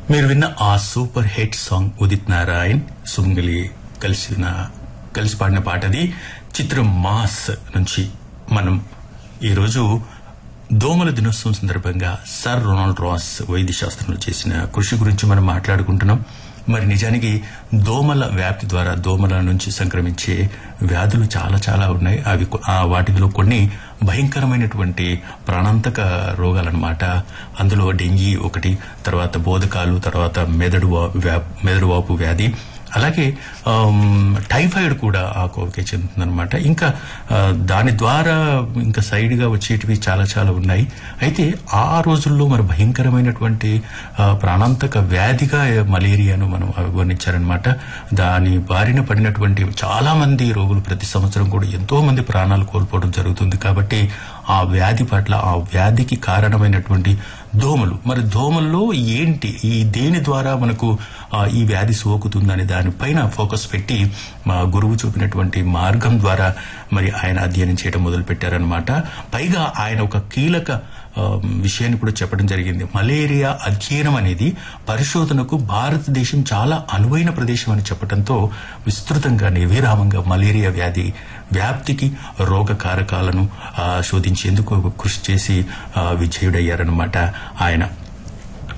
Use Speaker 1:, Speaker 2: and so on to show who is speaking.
Speaker 1: మీరు విన్న ఆ super hit song Udit Narayan Sumangali కలిసిన కలిసి పాడిన పాటది చిత్రం మాస్ నుంచి మనం ఈరోజు దోమల దినోత్సవం సందర్భంగా సర్ రొనాల్డ్ రాస్ వైద్య శాస్త్రంలో చేసిన కృషి గురించి మనం మాట్లాడుకుంటున్నాం మరి నిజానికి దోమల వ్యాప్తి ద్వారా దోమల నుంచి సంక్రమించే వ్యాధులు చాలా చాలా ఉన్నాయి అవి కొ- ఆ వాటిలో కొన్ని భయంకరమైనటువంటి ప్రాణాంతక రోగాలన్నమాట అందులో డెంగీ ఒకటి తర్వాత బోధకాలు తర్వాత మెదడు వా- వ్యా- మెదడు వాపు వ్యాధి అలాగే ఆమ్, టైఫాయిడ్ కూడా ఆ కోవకే చెందుతుందన్నమాట ఇంకా ఆ, దాని ద్వారా ఇంకా సైడ్ గా వచ్చేటివి చాలా చాలా ఉన్నాయి అయితే ఆ రోజుల్లో మరి భయంకరమైనటువంటి ఆ, ప్రాణాంతక వ్యాధిగా మలేరియాను మనం వర్ణించారనమాట దాని బారిన పడినటువంటి చాలా మంది రోగులు ప్రతి సంవత్సరం కూడా ఎంతో మంది ప్రాణాలు కోల్పోవడం జరుగుతుంది కాబట్టి ఆ వ్యాధి పట్ల ఆ వ్యాధికి కారణమైనటువంటి దోమలు మరి దోమల్లో ఏంటి ఈ దేని ద్వారా మనకు ఆ, ఈ వ్యాధి సోకుతుందని దానిపైన ఫోకస్ పెట్టి మా గురువు చూపినటువంటి మార్గం ద్వారా మరి ఆయన అధ్యయనం చేయడం మొదలు పెట్టారనమాట పైగా ఆయన ఒక కీలక ఆ, విషయాన్ని కూడా చెప్పడం జరిగింది మలేరియా అధ్యయనం అనేది పరిశోధనకు భారతదేశం చాలా అనువైన ప్రదేశం అని చెప్పడంతో విస్తృతంగా నిర్విరామంగా మలేరియా వ్యాధి వ్యాప్తికి రోగ కారకాలను ఆ, శోధించేందుకు కృషి చేసి ఆ, విజయుడయ్యారనమాట ఆయన